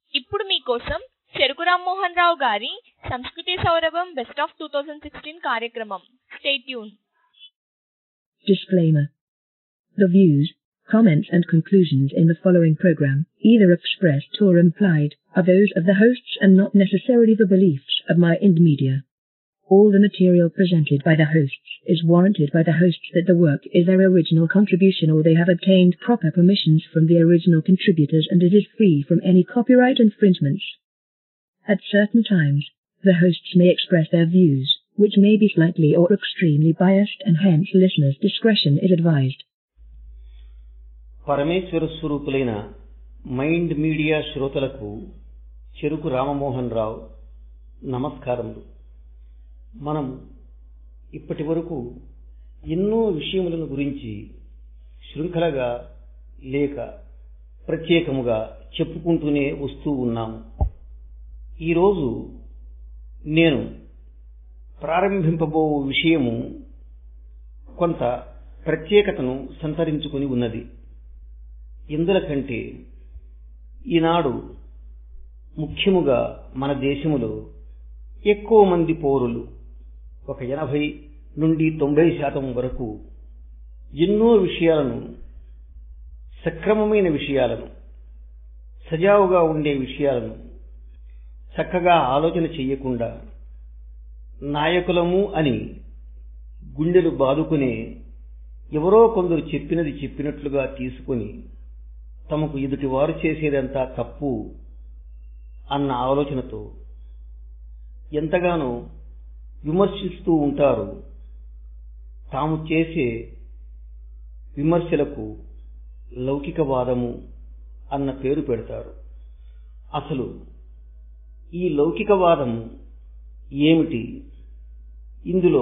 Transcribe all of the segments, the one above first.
ఇప్పుడు మీకోసం చెరుకు రామ్మోహన్ రావు గారి సంస్కృతి సౌరభం best of two thousand sixteen కార్యక్రమం stay tune Disclaimer. The views, comments and conclusions in the following program, either expressed or implied, are those of the hosts and not necessarily the beliefs of my Ind Media. All the material presented by the hosts is warranted by the hosts that the work is their original contribution or they have obtained proper permissions from the original contributors and it is free from any copyright infringements. At certain times, the hosts may express their views, which may be slightly or extremely biased and hence listeners' discretion is advised. పరమేశ్వర స్వరూపులైన mind media శ్రోతలకు చెరుకు రామమోహన్ రావు నమస్కారములు మనం ఇప్పటి వరకు ఎన్నో విషయములను గురించి శృంఖలగా లేక ప్రత్యేకముగా చెప్పుకుంటూనే వస్తూ ఉన్నాము ఈరోజు నేను ప్రారంభింపబో విషయము కొంత ప్రత్యేకతను సంతరించుకుని ఉన్నది ఎందులకంటే ఈనాడు ముఖ్యముగా మన దేశములో ఎక్కువ మంది పౌరులు ఒక ఎనభై నుండి తొంభై శాతం వరకు ఎన్నో విషయాలను సక్రమమైన విషయాలను సజావుగా ఉండే విషయాలను చక్కగా ఆలోచన చెయ్యకుండా నాయకులము అని గుండెలు బాదుకునే ఎవరో కొందరు చెప్పినది చెప్పినట్లుగా తీసుకుని తమకు ఎదుటివారు చేసేదంతా తప్పు అన్న ఆలోచనతో ఎంతగానో విమర్శిస్తూ ఉంటారు తాము చేసే విమర్శలకు లౌకికవాదము అన్న పేరు పెడతారు అసలు ఈ లౌకికవాదం ఏమిటి ఇందులో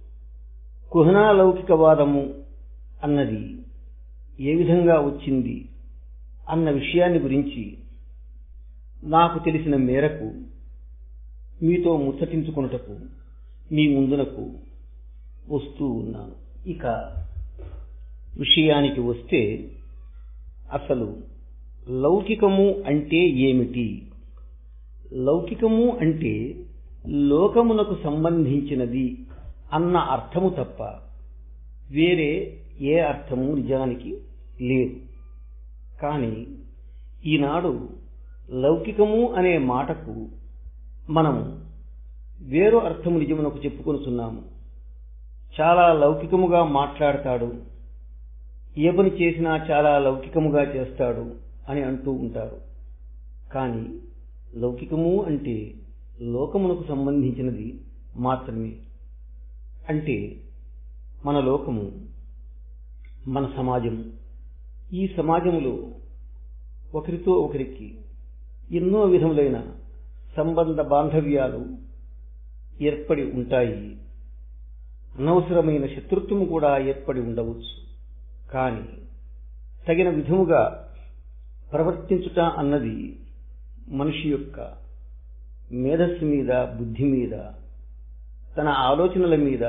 కుహనా లౌకికవాదము అన్నది ఏ విధంగా వచ్చింది అన్న విషయాన్ని గురించి నాకు తెలిసిన మేరకు మీతో ముచ్చటించుకున్నటకు మీ ముందునకు వస్తూ ఉన్నాను ఇక విషయానికి వస్తే అసలు లౌకికము అంటే ఏమిటి లౌకికము అంటే లోకమునకు సంబంధించినది అన్న అర్థము తప్ప వేరే ఏ అర్థము నిజానికి లేదు కానీ ఈనాడు లౌకికము అనే మాటకు మనము వేరు అర్థము నిజమునకు చెప్పుకొనుచున్నాము చాలా లౌకికముగా మాట్లాడతాడు ఏ పని చేసినా చాలా లౌకికముగా చేస్తాడు అని అంటూ ఉంటారు కానీ లౌకికము అంటే లోకమునకు సంబంధించినది మాత్రమే అంటే మన లోకము మన సమాజము ఈ సమాజంలో ఒకరితో ఒకరికి ఎన్నో విధములైన సంబంధ బాంధవ్యాలు ఏర్పడి ఉంటాయి అనవసరమైన శత్రుత్వము కూడా ఏర్పడి ఉండవచ్చు కానీ తగిన విధముగా ప్రవర్తించుట అన్నది మనిషి యొక్క మేధస్సు మీద బుద్ధి మీద తన ఆలోచనల మీద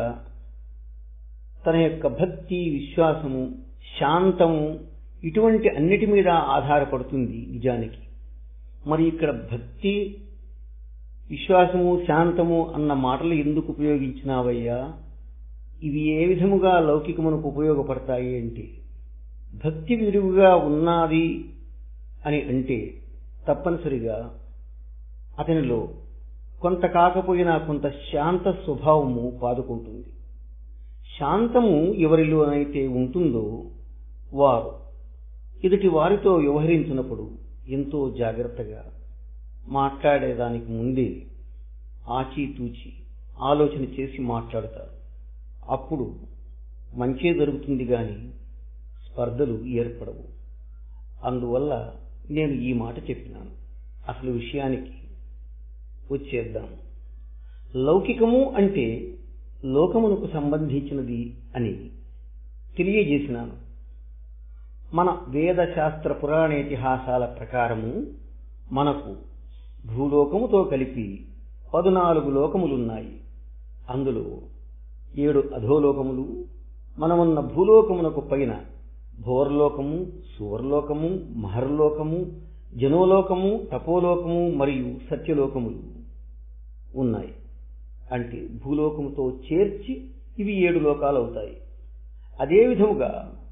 తన యొక్క భక్తి విశ్వాసము శాంతము ఇటువంటి అన్నిటి మీద ఆధారపడుతుంది నిజానికి మరి ఇక్కడ భక్తి విశ్వాసము శాంతము అన్న మాటలు ఎందుకు ఉపయోగించినావయ్యా ఇవి ఏ విధముగా లౌకికమునకు ఉపయోగపడతాయి అంటే భక్తి విరువుగా ఉన్నది అని అంటే తప్పనిసరిగా అతనిలో కొంత కాకపోయినా కొంత శాంత స్వభావము పాదుకుంటుంది శాంతము ఎవరిలోనైతే ఉంటుందో వారు ఎదుటి వారితో వ్యవహరించినప్పుడు ఎంతో జాగ్రత్తగా మాట్లాడేదానికి ముందే ఆచితూచి ఆలోచన చేసి మాట్లాడతారు అప్పుడు మంచే జరుగుతుంది గాని స్పర్ధలు ఏర్పడవు అందువల్ల నేను ఈ మాట చెప్పినాను అసలు విషయానికి వచ్చేద్దాం లౌకికము అంటే లోకమునకు సంబంధించినది అని తెలియజేసినాను మన వేద శాస్త్ర పురాణేతిహాసాల ప్రకారము మనకు భూలోకముతో కలిపి పదునాలుగు లోకములున్నాయి అందులో ఏడు అధోలోకములు మనమున్న భూలోకమునకు పైన భోర్లోకము సువర్లోకము మహర్లోకము జనోలోకము తపోలోకము మరియు సత్యలోకములు ఉన్నాయి అంటే భూలోకముతో చేర్చి ఇవి ఏడు లోకాలు అవుతాయి అదే విధముగా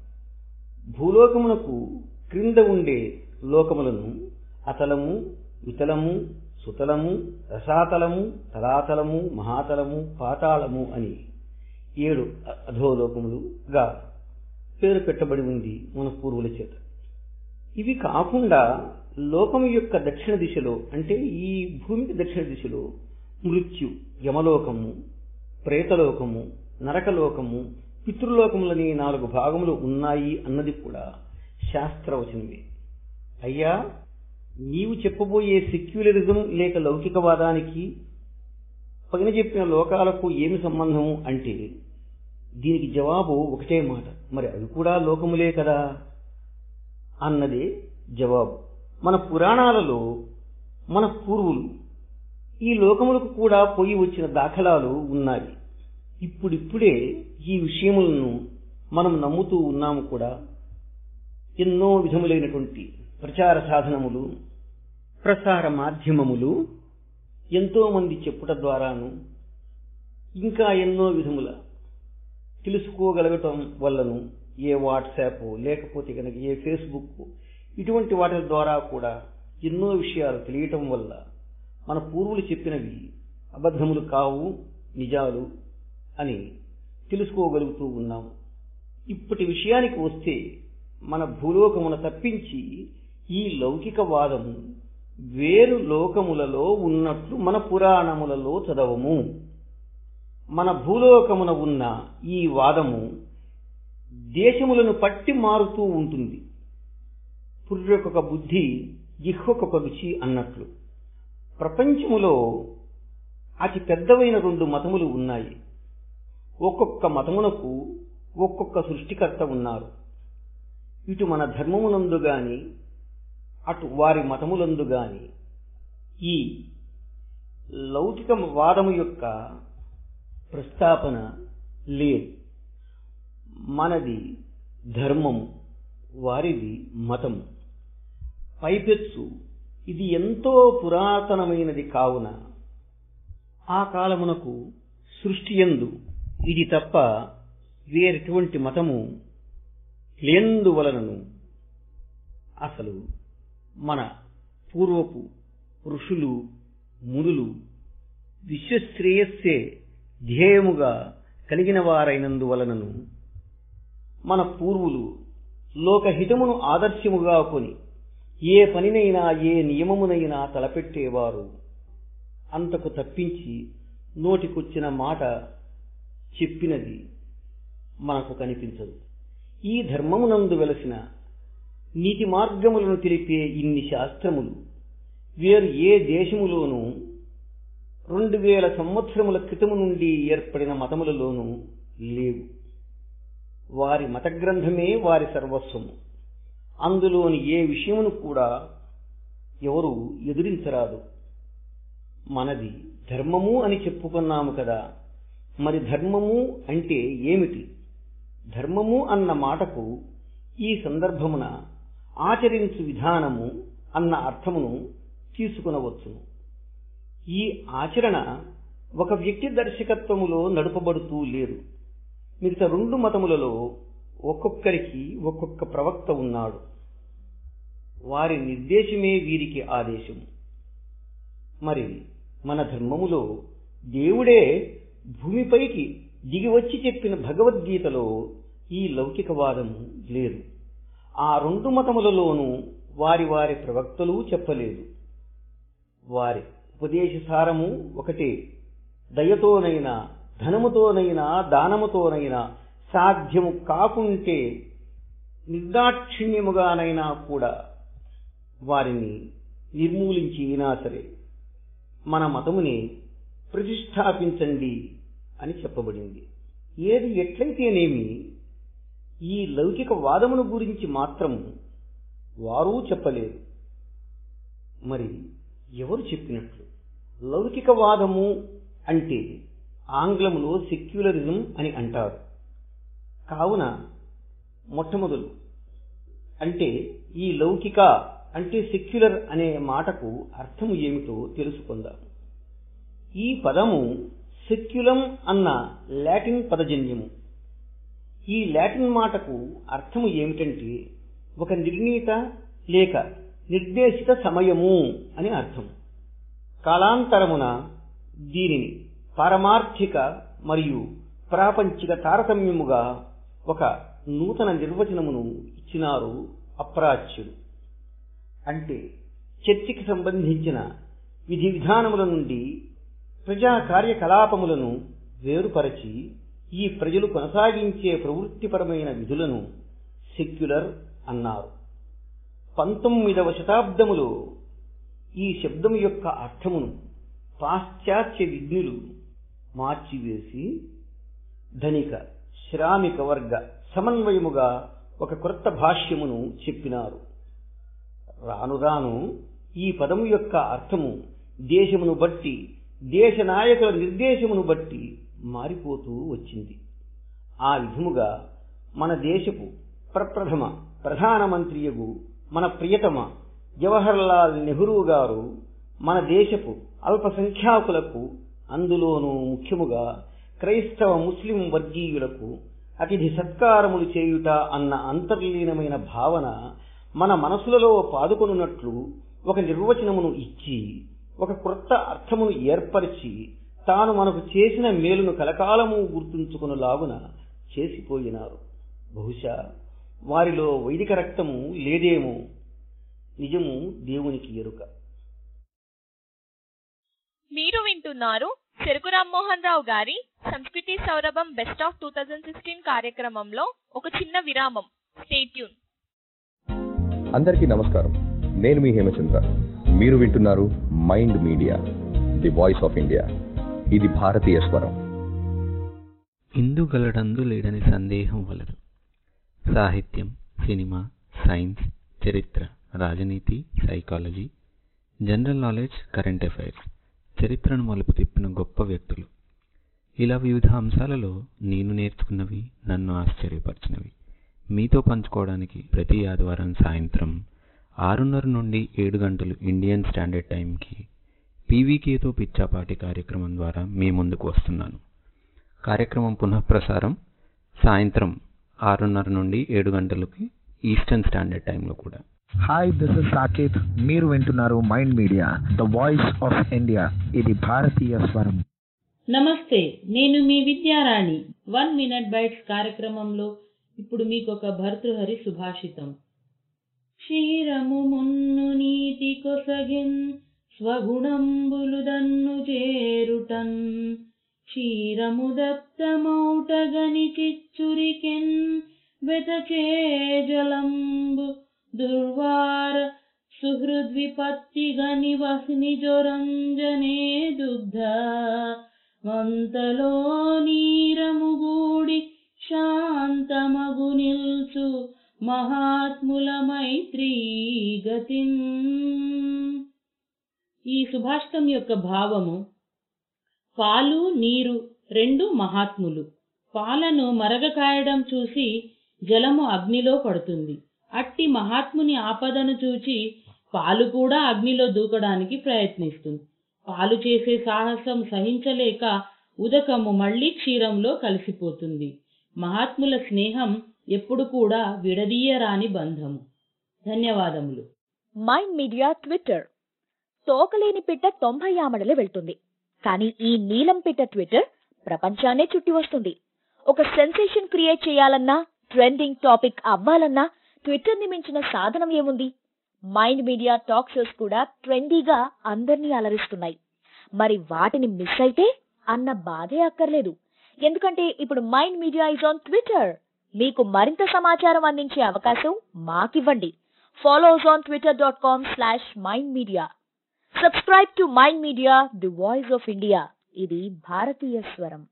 భూలోకమునకు క్రింద ఉండే లోకములను అతలము వితలము సుతలము రసాతలము తలాతలము మహాతలము పాతాళము అని ఏడు అధోలోకములుగా పేరు పెట్టబడి ఉంది మన పూర్వుల చేత ఇవి కాకుండా లోకము యొక్క దక్షిణ దిశలో అంటే ఈ భూమికి దక్షిణ దిశలో మృత్యు యమలోకము ప్రేతలోకము నరకలోకము పితృలోకములని నాలుగు భాగములు ఉన్నాయి అన్నది కూడా శాస్త్రవచనమే అయ్యా నీవు చెప్పబోయే సెక్యులరిజం లేక లౌకికవాదానికి పైన చెప్పిన లోకాలకు ఏమి సంబంధము అంటే దీనికి జవాబు ఒకటే మాట మరి అవి కూడా లోకములే కదా అన్నదే జవాబు మన పురాణాలలో మన పూర్వులు ఈ లోకములకు కూడా పోయి వచ్చిన దాఖలాలు ఉన్నాయి ఇప్పుడిప్పుడే ఈ విషయములను మనం నమ్ముతూ ఉన్నాము కూడా ఎన్నో విధములైనటువంటి ప్రచార సాధనములు ప్రసార మాధ్యమములు ఎంతో మంది చెప్పుట ద్వారాను ఇంకా ఎన్నో విధముల తెలుసుకోగలగటం వల్లను ఏ వాట్సాప్ లేకపోతే కనుక ఏ ఫేస్బుక్ ఇటువంటి వాటి ద్వారా కూడా ఎన్నో విషయాలు తెలియటం వల్ల మన పూర్వులు చెప్పినవి అబద్ధములు కావు నిజాలు అని తెలుసుకోగలుగుతూ ఉన్నాము ఇప్పటి విషయానికి వస్తే మన భూలోకమున తప్పించి ఈ లౌకికవాదము వేరు లోకములలో ఉన్నట్లు మన పురాణములలో చదవము మన భూలోకమున ఉన్న ఈ వాదము దేశములను పట్టి మారుతూ ఉంటుంది పుర్రొకొక బుద్ధి జిహ్వకొక రుచి అన్నట్లు ప్రపంచములో అతి పెద్దవైన రెండు మతములు ఉన్నాయి ఒక్కొక్క మతమునకు ఒక్కొక్క సృష్టికర్త ఉన్నారు ఇటు మన ధర్మమునందు గాని అటు వారి మతములందు గాని ఈ లౌకిక వాదము యొక్క ప్రస్తాపన లేదు మనది ధర్మము వారిది మతము పైపెచ్చు ఇది ఎంతో పురాతనమైనది కావున ఆ కాలమునకు సృష్టి ఎందు ఇది తప్ప వేరెటువంటి మతము లేందువలనను అసలు మన పూర్వపు ఋషులు మునులు విశ్వశ్రేయస్సే ధ్యేయముగా కలిగిన వారైనందువలనను మన పూర్వులు లోకహితమును ఆదర్శముగా కొని ఏ పనినైనా ఏ నియమమునైనా తలపెట్టేవారు అంతకు తప్పించి నోటికొచ్చిన మాట చెప్పినది మనకు కనిపించదు ఈ ధర్మమునందు వెలసిన నీతి మార్గములను తెలిపే ఇన్ని శాస్త్రములు వేరు ఏ దేశములోనూ రెండు వేల సంవత్సరముల క్రితము నుండి ఏర్పడిన మతములలోనూ లేవు వారి మత గ్రంథమే వారి సర్వస్వము అందులోని ఏ విషయమును కూడా ఎవరు ఎదురించరాదు మనది ధర్మము అని చెప్పుకున్నాము కదా మరి ధర్మము అంటే ఏమిటి ధర్మము అన్న మాటకు ఈ సందర్భమున ఆచరించు విధానము అన్న అర్థమును తీసుకునవచ్చును ఈ ఆచరణ ఒక వ్యక్తి దర్శకత్వములో నడుపబడుతూ లేదు మిగతా రెండు మతములలో ఒక్కొక్కరికి ఒక్కొక్క ప్రవక్త ఉన్నాడు వారి నిర్దేశమే వీరికి ఆదేశం మరి మన ధర్మములో దేవుడే భూమిపైకి దిగివచ్చి చెప్పిన భగవద్గీతలో ఈ లౌకికవాదము లేదు ఆ రెండు మతములలోనూ వారి వారి ప్రవక్తలు చెప్పలేదు వారి ఉపదేశ సారము ఒకటే దయతోనైనా ధనముతోనైనా దానముతోనైనా సాధ్యము కాకుంటే నిర్దాక్షిణ్యముగానైనా కూడా వారిని నిర్మూలించినా సరే మన మతముని ప్రతిష్టాపించండి అని చెప్పబడింది ఏది ఎట్లయితేనేమి ఈ లౌకిక వాదమును గురించి మాత్రం వారూ చెప్పలేదు మరి ఎవరు చెప్పినట్లు లౌకికవాదము అంటే ఆంగ్లములో సెక్యులరిజం అని అంటారు కావున మొట్టమొదలు అంటే ఈ లౌకిక అంటే సెక్యులర్ అనే మాటకు అర్థము ఏమిటో తెలుసుకుందాం ఈ పదము సెక్యులం అన్న లాటిన్ పదజన్యము ఈ లాటిన్ మాటకు అర్థము ఏమిటంటే ఒక నిర్ణీత లేక నిర్దేశిత సమయము అని అర్థం కాలాంతరమున దీనిని పారమార్థిక మరియు ప్రాపంచిక తారతమ్యముగా ఒక నూతన నిర్వచనమును ఇచ్చినారు అప్రాచ్యుడు అంటే చర్చికి సంబంధించిన విధి విధానముల నుండి ప్రజా కార్యకలాపములను వేరుపరచి ఈ ప్రజలు కొనసాగించే ప్రవృత్తిపరమైన విధులను సెక్యులర్ అన్నారు పంతొమ్మిదవ శతాబ్దములో ఈ శబ్దము యొక్క అర్థమును పాశ్చాత్య విజ్ఞులు మార్చివేసి ధనిక శ్రామిక వర్గ సమన్వయముగా ఒక క్రొత్త భాష్యమును చెప్పినారు రాను రాను ఈ పదము యొక్క అర్థము దేశమును బట్టి దేశ నాయకుల నిర్దేశమును బట్టి మారిపోతూ వచ్చింది ఆ విధముగా మన దేశపు ప్రప్రథమ ప్రధానమంత్రియగు మన ప్రియతమ జవహర్లాల్ నెహ్రూ గారు మన దేశపు అల్పసంఖ్యాకులకు అందులోనూ ముఖ్యముగా క్రైస్తవ ముస్లిం వర్గీయులకు అతిథి సత్కారములు చేయుట అన్న అంతర్లీనమైన భావన మన మనసులలో పాదుకొనున్నట్లు ఒక నిర్వచనమును ఇచ్చి ఒక క్రొత్త అర్థమును ఏర్పరిచి తాను మనకు చేసిన మేలును కలకాలము గుర్తుంచుకునేలాగున చేసిపోయినారు బహుశా వారిలో వైదిక రక్తము లేదేమో నిజము దేవునికి ఎరుక మీరు వింటున్నారు చెరుకు రామ్మోహన్ రావు గారి సంస్కృతి సౌరభం best of two thousand sixteen కార్యక్రమంలో ఒక చిన్న విరామం స్టేట్యూన్ అందరికీ నమస్కారం నేను మీ హేమచంద్ర మీరు వింటున్నారు mind media the voice of India ఇది భారతీయ స్వరం ఇందుగలడందు లేడని సందేహం వలదు సాహిత్యం సినిమా సైన్స్ చరిత్ర రాజనీతి psychology general knowledge current affairs చరిత్రను మలుపు తిప్పిన గొప్ప వ్యక్తులు ఇలా వివిధ అంశాలలో నేను నేర్చుకున్నవి నన్ను ఆశ్చర్యపరిచినవి మీతో పంచుకోవడానికి ప్రతి ఆదివారం సాయంత్రం ఆరున్నర నుండి ఏడు గంటలు ఇండియన్ స్టాండర్డ్ టైంకి పీవీకేతో పిచ్చాపాటి కార్యక్రమం ద్వారా మీ ముందుకు వస్తున్నాను కార్యక్రమం పునఃప్రసారం సాయంత్రం ఆరున్నర నుండి ఏడు గంటలకి ఈస్టర్న్ స్టాండర్డ్ టైంలో కూడా హాయ్ దిస్ ఇస్ సాకేత్ మీరు వింటున్నారు mind media the voice of India ఇది భారతీయ స్వరం నమస్తే నేను మీ విద్యారాణి వన్ మినిట్ బైట్స్ కార్యక్రమంలో ఇప్పుడు మీకు ఒక భర్తృహరి సుభాషితం క్షీరము మున్ను నీతి కొసగిన్ స్వగుణంబులు దన్ను చేరుటన్ క్షీరము దత్తమౌటగని చిచ్చురికెన్ వెతచే జలంబు దుర్వార సుహృద్విపత్తిగని వహ్ని జొరంజనే దుగ్ధ మంతలో నీరముగూడి శాంతమగు నిల్చు మహాత్ముల మైత్రీ గతిన్ ఈ సుభాషితం యొక్క భావము పాలు నీరు రెండు మహాత్ములు పాలను మరగ కాయడం చూసి జలము అగ్నిలో పడుతుంది అట్టి మహాత్ముని ఆపదను చూచి పాలు కూడా అగ్నిలో దూకడానికి ప్రయత్నిస్తుంది పాలు చేసే సాహసం సహించలేక ఉదకము మళ్ళీ క్షీరంలో కలిసిపోతుంది మహాత్ముల స్నేహం ఎప్పుడు కూడా విడదీయరాని బంధము ధన్యవాదములు మైండ్ మీడియా ట్విట్టర్ తోకలేని పిట్ట తొంభై ఆమడలే వెళ్తుంది కానీ ఈ నీలం పిట్ట ట్విట్టర్ ప్రపంచాన్నే చుట్టి వస్తుంది ఒక సెన్సేషన్ క్రియేట్ చేయాలన్నా ట్రెండింగ్ టాపిక్ అవ్వాలన్నా ట్విట్టర్ ని మించిన సాధనం ఏముంది మైండ్ మీడియా టాక్ షోస్ కూడా ట్రెండీగా అందర్నీ అలరిస్తున్నాయి మరి వాటిని మిస్ అయితే అన్న బాధే అక్కర్లేదు ఎందుకంటే ఇప్పుడు mind media is on Twitter మీకు మరింత సమాచారం అందించే అవకాశం మాకివ్వండి follows on Twitter dot com slash mind media subscribe to mind media the voice of India ఇది భారతీయ స్వరం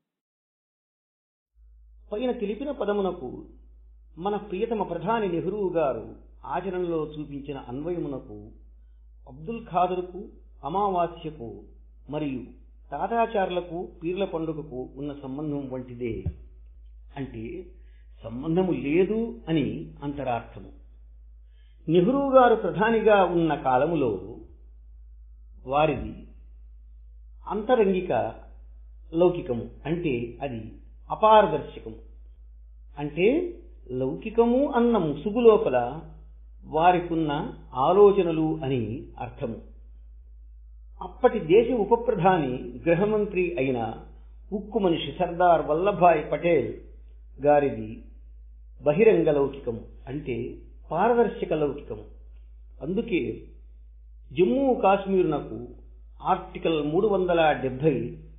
పైన తెలిపిన పదమునకు మన ప్రియతమ ప్రధాని నెహ్రూ గారు ఆచరణలో చూపించిన అన్వయమునకు అబ్దుల్ ఖాదర్కు అమావాస్యకు మరియు తాతాచారులకు పీర్ల పండుగకు ఉన్న సంబంధం వంటిదే అంటే సంబంధము లేదు అని అంతరార్థము నెహ్రూ గారు ప్రధానిగా ఉన్న కాలములో వారిది అంతరంగిక లౌకికము అంటే అది అపారదర్శకము అంటే లౌకికము అన్న ముసుగు లోపల వారికున్న ఆలోచనలు అని అర్థము అప్పటి దేశ ఉప ప్రధాని గృహమంత్రి అయిన ఉక్కు మనిషి సర్దార్ వల్లభాయ్ పటేల్ గారిది బహిరంగ లౌకికము అంటే పారదర్శక లౌకికము అందుకే జమ్మూ కాశ్మీరునకు ఆర్టికల్ మూడు వందల డెబ్బై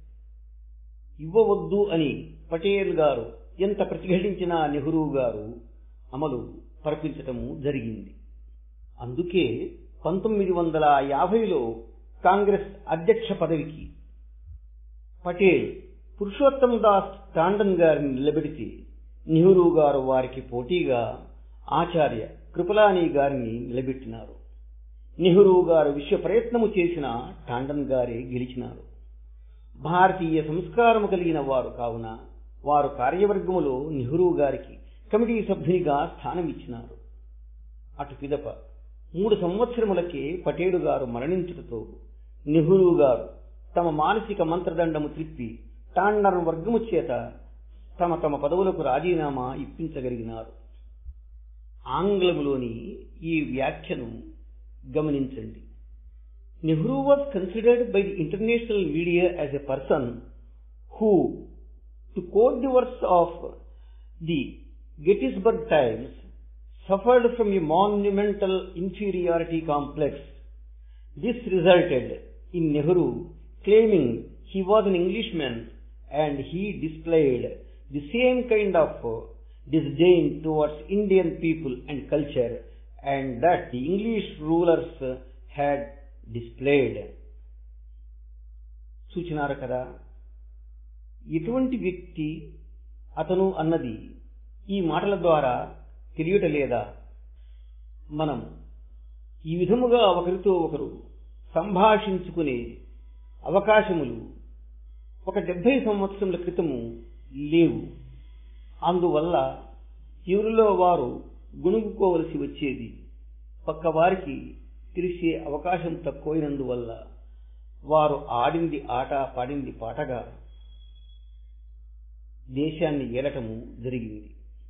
ఇవ్వవద్దు అని పటేల్ గారు ఎంత ప్రతిఘటించినా నెహ్రూ గారు అమలు పరిపించటము జరిగింది అందుకే పంతొమ్మిది వందల యాభైలో కాంగ్రెస్ అధ్యక్ష పదవికి పటేల్ పురుషోత్తం దాస్ టాండన్ గారిని నిలబెడితే నెహ్రూ గారు వారికి పోటీగా ఆచార్య కృపలాని గారిని నిలబెట్టినారు నెహ్రూ గారు విశ్వ ప్రయత్నము చేసిన టాండన్ గారే గెలిచినారు భారతీయ సంస్కారము కలిగిన వారు కావున వారు కార్యవర్గములో నెహ్రూ గారికి కమిటీ సభ్యునిగా స్థానం ఇచ్చినారు అటు పిదప మూడు సంవత్సరములకే పటేలు గారు మరణించుటతో నెహ్రూ గారు తమ మానసిక మంత్రదండము త్రిప్పి టాండన్ వర్గము చేత తమ తమ పదవులకు రాజీనామా ఇప్పించగలిగినారు ఆంగ్లములోని ఈ వ్యాఖ్యను గమనించండి Nehru was considered by the international media as a person who to quote the words of the Gettysburg Times suffered from a monumental inferiority complex. This resulted in Nehru claiming he was an Englishman and he displayed the same kind of disdain towards Indian people and culture and that the English rulers had displayed. సూచినారు కదా ఎటువంటి వ్యక్తి అతను అన్నది ఈ మాటల ద్వారా తెలియటలేదా మనం ఈ విధముగా ఒకరితో ఒకరు సంభాషించుకునే అవకాశములు ఒక డెబ్బై సంవత్సరముల క్రితము లేవు అందువల్ల ఎవరిలో వారు గుణుగుకోవలసి వచ్చేది పక్క వారికి తెలిసే అవకాశం తక్కువైనందువల్ల వారు ఆడింది ఆట పాడింది పాటగా దేశాన్ని ఏలటము జరిగింది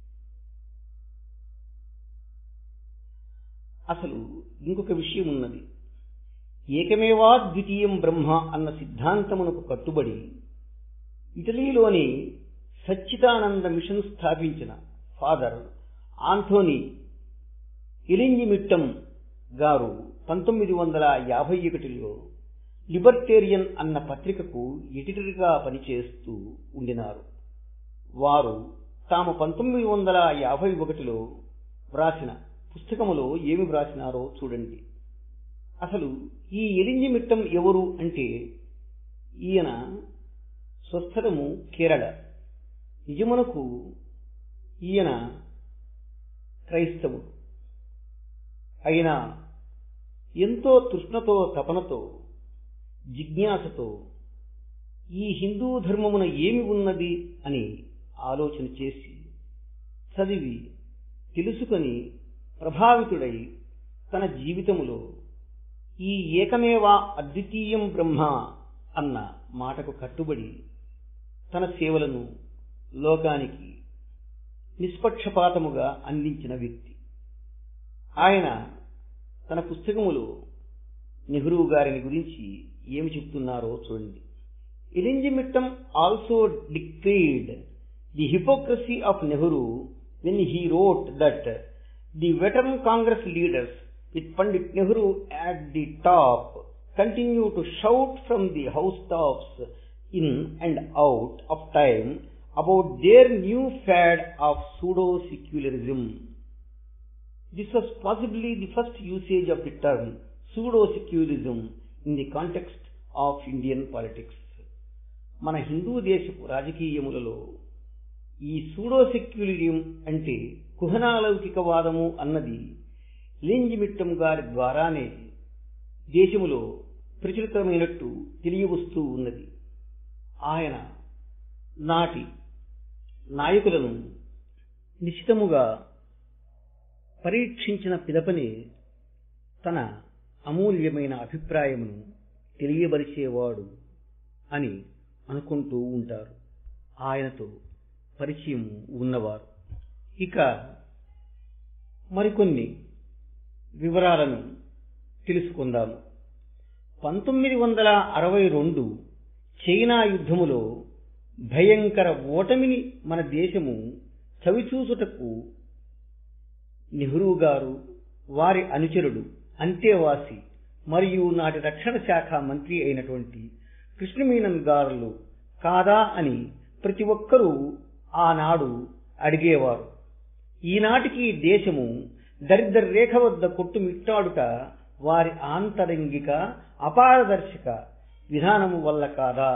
అసలు ఇంకొక విషయం ఉన్నది ఏకమేవా ద్వితీయం బ్రహ్మ అన్న సిద్ధాంతమునకు కట్టుబడి ఇటలీలోని సచ్చిదానంద మిషన్ స్థాపించిన ఫాదర్ ఆంథోనీ ఎలింజిమిట్టం గారు పంతొమ్మిది వందల యాభై ఒకటిలో లిబర్టేరియన్ అన్న పత్రికకు ఎడిటర్గా పనిచేస్తూ ఉండినారు వారు తాము పంతొమ్మిది వందల యాభై ఒకటిలో వ్రాసిన పుస్తకములో ఏమి వ్రాసినారో చూడండి అసలు ఈ ఎలింజిమిట్టం ఎవరు అంటే ఈయన స్వస్థలము కేరళ నిజమునకు ఈయన క్రైస్తవుడు అయినా ఎంతో తృష్ణతో తపనతో జిజ్ఞాసతో ఈ హిందూ ధర్మమున ఏమి ఉన్నది అని ఆలోచన చేసి చదివి తెలుసుకొని ప్రభావితుడై తన జీవితములో ఈ ఏకమేవా అద్వితీయం బ్రహ్మ అన్న మాటకు కట్టుబడి తన సేవలను లోకానికి నిష్పక్షపాతముగా అందించిన వ్యక్తి ఆయన తన పుస్తకములో నెహ్రూ గారిని గురించి ఏమి చెప్తున్నారో చూడండి Elenjimittam also decreed the hypocrisy of Nehru when he wrote that the veteran Congress leaders, with Pandit Nehru at the top, continue to shout from the housetops in and out of time about their new fad of pseudo-secularism. This was possibly the first usage of the term pseudo-secularism in the context of Indian politics. మన హిందూ దేశపు రాజకీయములలో ఈ pseudo సెక్యులరియం అంటే కుహనాలౌకికవాదము అన్నది లింజిమిట్టం గారి ద్వారానే దేశములో ప్రచురితమైనట్టు తెలియవస్తూ ఉన్నది ఆయన నాటి నాయకులను నిశ్చితముగా పరీక్షించిన పిదపనే తన అమూల్యమైన అభిప్రాయమును తెలియబరిచేవాడు అని అనుకుంటూ ఉంటారు ఆయనతో పరిచయం ఉన్నవారు ఇక మరికొన్ని వివరాలను తెలుసుకుందాము పంతొమ్మిది వందల అరవై రెండు చైనా యుద్ధములో భయంకర ఓటమిని మన దేశము చవిచూసుటకు నెహ్రూ గారు వారి అనుచరుడు అంతేవాసి మరియు నాటి రక్షణ శాఖ మంత్రి అయినటువంటి కృష్ణమీనన్ గారులు కాదా అని ప్రతి ఒక్కరూ ఆనాడు అడిగేవారు ఈనాటికి దేశము దరిద్ర రేఖ వద్ద కొట్టుమిట్టాడుట వారి ఆంతరంగిక అపారదర్శక విధానము వల్ల కాదా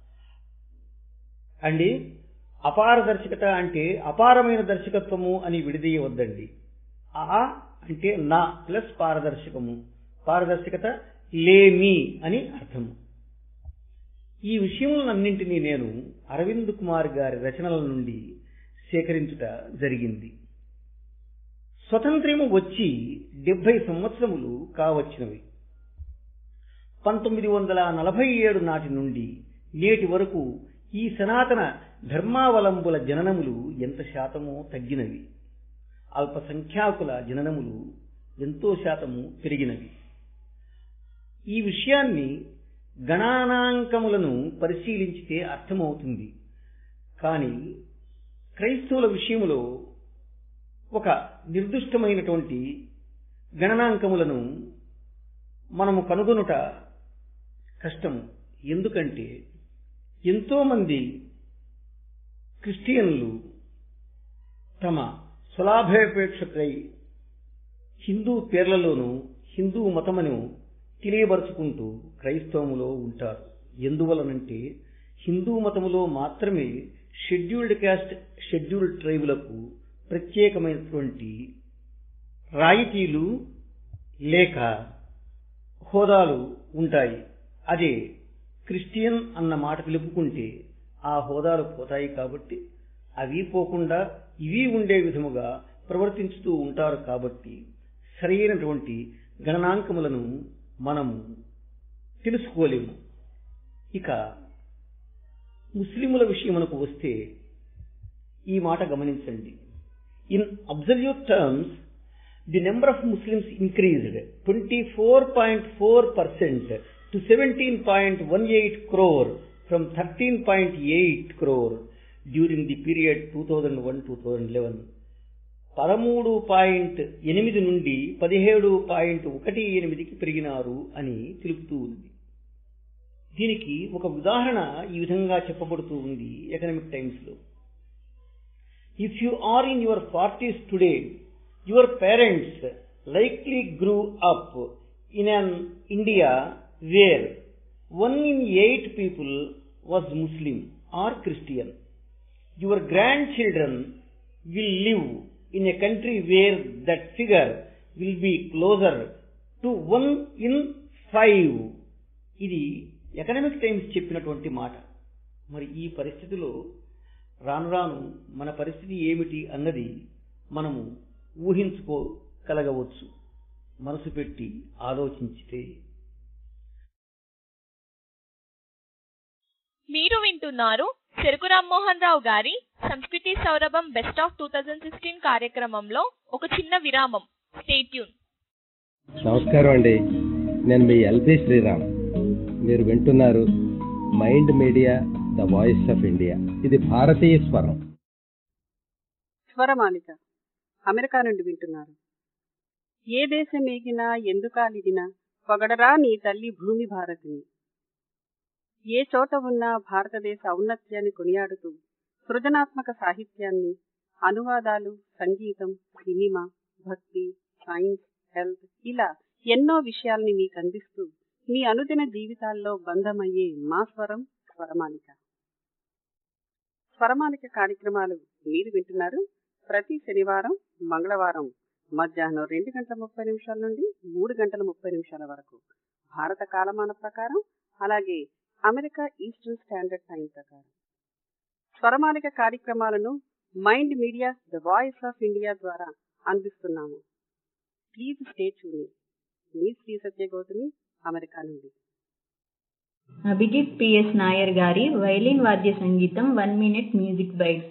అండి అపారదర్శకత అంటే అపారమైన దర్శకత్వము అని విడదీయవద్దండి ఆ అంటే నా ప్లస్ పారదర్శకము పారదర్శకత లేమి అని అర్థము ఈ విషయములన్నింటినీ నేను అరవింద్ కుమార్ గారి రచనల నుండి సేకరించుట జరిగింది స్వతంత్రము వచ్చి డెబ్బై సంవత్సరములు కావచ్చినవి పంతొమ్మిది వందల నలభై ఏడు నాటి నుండి నేటి వరకు ఈ సనాతన ధర్మావలంబుల జననములు ఎంత శాతమో తగ్గినవి అల్పసంఖ్యాకుల జననములు ఎంతో శాతము పెరిగినవి ఈ విషయాన్ని గణానాంకములను పరిశీలించితే అర్థమవుతుంది కానీ క్రైస్తవుల విషయములో ఒక నిర్దిష్టమైనటువంటి గణనాంకములను మనము కనుగొనుట కష్టం ఎందుకంటే ఎంతోమంది క్రిస్టియన్లు తమ స్వలాభాపేక్షకై హిందూ పేర్లలోనూ హిందూ మతమును తెలియబరుచుకుంటూ క్రైస్తవములో ఉంటారు ఎందువలనంటే హిందూ మతములో మాత్రమే షెడ్యూల్డ్ క్యాస్ట్ షెడ్యూల్డ్ ట్రైబులకు ప్రత్యేకమైనటువంటి రాయితీలు లేక హోదాలు ఉంటాయి అదే క్రిస్టియన్ అన్న మాట పిలుపుకుంటే ఆ హోదాలు పోతాయి కాబట్టి అవి పోకుండా ఇవి ఉండే విధముగా ప్రవర్తించుతూ ఉంటారు కాబట్టి సరైనటువంటి గణనాంకములను మనము తెలుసుకోలేము ఇక ముస్లిముల విషయమునకు వస్తే ఈ మాట గమనించండి in absolute terms the number of Muslims increased twenty four point four percent to seventeen point one eight crore from thirteen point eight crore during the period two thousand one two thousand eleven పదమూడు పాయింట్ ఎనిమిది నుండి పదిహేడు point ఒకటి ఎనిమిదికి పెరిగినారు అని తెలుపుతూ ఉంది దీనికి ఒక ఉదాహరణ ఈ విధంగా చెప్పబడుతూ ఉంది ఎకనామిక్ టైమ్స్ లో if you are in your forties today your parents likely grew up in an India where one in eight people was Muslim or Christian your grandchildren will live in a country where that figure will be closer to one in five ఇది Economic Times చెప్పినటువంటి మాట మరి ఈ పరిస్థితిలో రాను రాను మన పరిస్థితి ఏమిటి అన్నది మనము ఊహించుకోగలగవచ్చు మనసు పెట్టి ఆలోచించితే మీరు వింటున్నారు చెరుకు రామ్మోహన్ రావు గారి సంస్కృతి సౌరభం best of two thousand sixteen కార్యక్రమంలో ఒక చిన్న విరామం స్టేట్యూన్ నమస్కారం అండి నేను మీ ఎల్బి శ్రీరామ్ మీరు వింటున్నారు mind media the voice of India ఇది భారతీయ స్వరం స్వరమాలిక అమెరికా నుండి వింటున్నారు ఏ దేశం ఏగినా ఎందుకాలిదినా పొగడరా నీ తల్లి భూమి భారతిని ఏ చోట ఉన్నా భారతదేశ ఔన్నత్యాన్ని కొనియాడుతూ సృజనాత్మక సాహిత్యాన్ని అనువాదాలు సంగీతం సినిమా భక్తి సైన్స్ హెల్త్ ఇలా ఎన్నో విషయాల్ని మీకు అందిస్తూ మీ అనుదిన జీవితాల్లో బంధమయ్యే మా స్వరం స్వరమాలిక స్వరమాలిక కార్యక్రమాలు మీరు వింటున్నారు ప్రతి శనివారం మంగళవారం మధ్యాహ్నం రెండు గంటల ముప్పై నిమిషాల నుండి మూడు గంటల ముప్పై నిమిషాల వరకు భారత కాలమాన ప్రకారం అలాగే అమెరికా ఈస్టర్న్ స్టాండర్డ్ టైం ప్రకారం స్వరమాలిక కార్యక్రమాలను mind media the voice of India ద్వారా అందిస్తున్నాము ప్లీజ్ స్టే ట్యూన్ మీ శ్రీ సత్య గౌతమి అమెరికా నుండి అభిజిత్ పిఎస్ నాయర్ గారి వైలిన్ వాద్య సంగీతం వన్ మినిట్ మ్యూజిక్ బైట్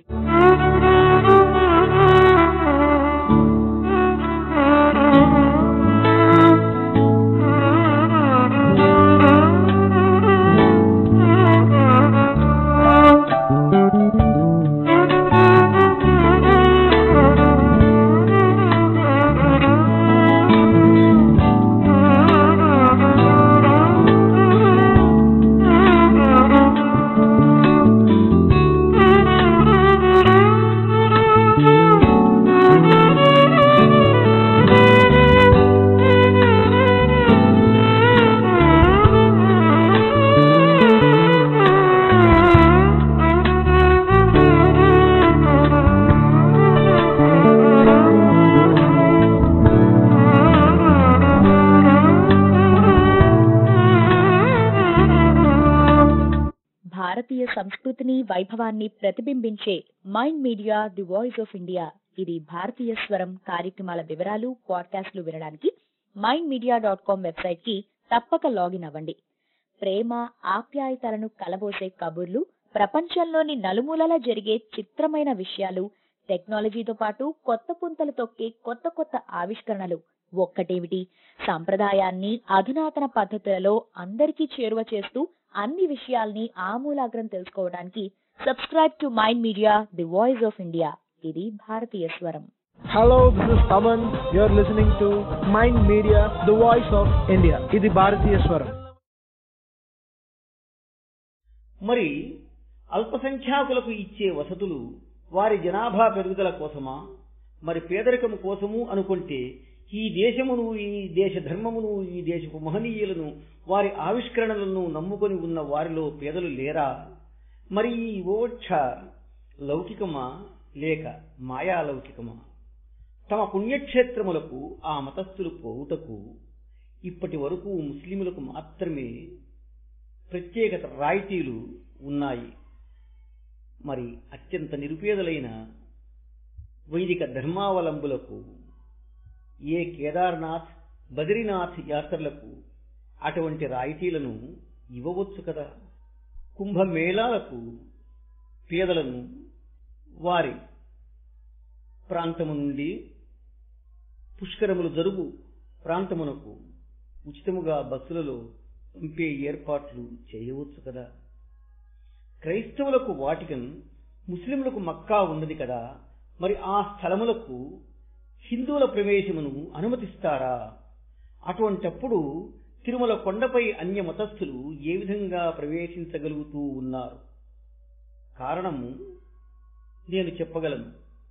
భారతీయ సంస్కృతిని వైభవాన్ని ప్రతిబింబించే mind media the voice of India ఇది భారతీయ స్వరం కార్యక్రమాల వివరాలు పాడ్కాస్ట్లు వినడానికి mind media dot com website కి తప్పక లాగిన్ అవ్వండి ప్రేమ ఆప్యాయతలను కలబోసే కబుర్లు ప్రపంచంలోని నలుమూలలా జరిగే చిత్రమైన విషయాలు టెక్నాలజీతో పాటు కొత్త పుంతలు తొక్కే కొత్త కొత్త ఆవిష్కరణలు ఒక్కటేమిటి సంప్రదాయాన్ని అధునాతన పద్ధతులలో అందరికీ చేరువ చేస్తూ అన్ని విషయాల్ని ఆమూలాగ్రం తెలుసుకోవడానికి subscribe to mind media the voice of India ఇది భారతీయ స్వరం Hello, this is Taman. You're listening to Mind Media, the voice of India. ఇది భారతీయ స్వరం మరి అల్పసంఖ్యాకులకు ఇచ్చే వసతులు వారి జనాభా పెరుగుదల కోసమా మరి పేదరికం కోసము అనుకుంటే ఈ దేశమును ఈ దేశ ధర్మమును ఈ దేశపు మహనీయులను వారి ఆవిష్కరణలను నమ్ముకొని ఉన్న వారిలో పేదలు లేరా మరి ఈ ఓక్ష లౌకికమా లేక మాయాలౌకికమా తమ పుణ్యక్షేత్రములకు ఆ మతస్థులు పోవుటకు ఇప్పటి వరకు ముస్లిములకు మాత్రమే ప్రత్యేకత రాయితీలు ఉన్నాయి మరి అత్యంత నిరుపేదలైన వైదిక ధర్మావలంబులకు ఏ కేదార్నాథ్ బద్రీనాథ్ యాత్రలకు అటువంటి రాయితీలను ఇవ్వవచ్చు కదా కుంభమేళాలకు పేదలను వారి ప్రాంతము నుండి పుష్కరములు జరుగు ప్రాంతమునకు ఉచితముగా బస్సులలో పంపే ఏర్పాట్లు చేయవచ్చు కదా క్రైస్తవులకు వాటికన్ ముస్లింలకు మక్కా ఉన్నది కదా మరి ఆ స్థలములకు హిందువుల ప్రవేశమును అనుమతిస్తారా అటువంటప్పుడు తిరుమల కొండపై అన్య మతస్థులు ఏ విధంగా ప్రవేశించగలుగుతూ ఉన్నారు కారణము నేను చెప్పగలను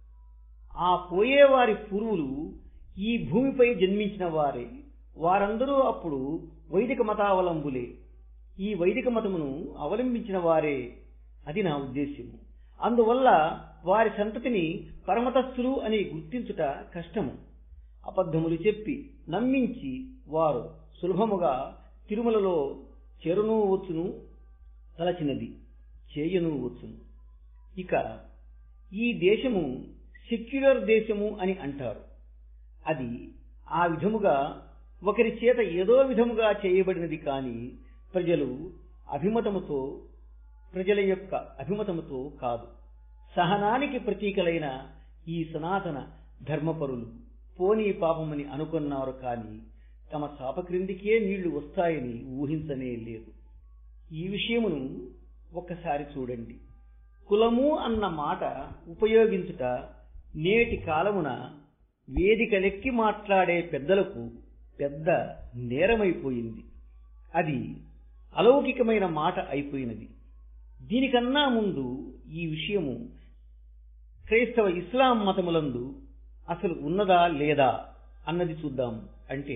ఆ పోయేవారి పూర్వులు ఈ భూమిపై జన్మించిన వారే వారందరూ అప్పుడు వైదిక మతావలంబులే ఈ వైదిక మతమును అవలంబించిన వారే అది నా ఉద్దేశ్యము అందువల్ల వారి సంతతిని పరమతస్థులు అని గుర్తించుట కష్టము అబద్ధములు చెప్పి నమ్మించి వారు సులభముగా తిరుమలలో చేరునూ వచ్చును తలచినది చేయను వచ్చును ఇక ఈ దేశము సెక్యులర్ దేశము అని అంటారు అది ఆ విధముగా ఒకరి చేత ఏదో విధముగా చేయబడినది కాని ప్రజలు అభిమతముతో ప్రజల యొక్క అభిమతముతో కాదు సహనానికి ప్రతీకలైన ఈ సనాతన ధర్మపరులు పోనీ పాపమని అనుకున్నారు కాని తమ చాప క్రిందికే నీళ్లు వస్తాయని ఊహించనే లేదు ఈ విషయమును ఒక్కసారి చూడండి కులము అన్న మాట ఉపయోగించుట నేటి కాలమున వేదికలెక్కి మాట్లాడే పెద్దలకు పెద్ద నేరమైపోయింది అది అలౌకికమైన మాట అయిపోయినది దీనికన్నా ముందు ఈ విషయము క్రైస్తవ ఇస్లాం మతములందు అసలు ఉన్నదా లేదా అన్నది చూద్దాం అంటే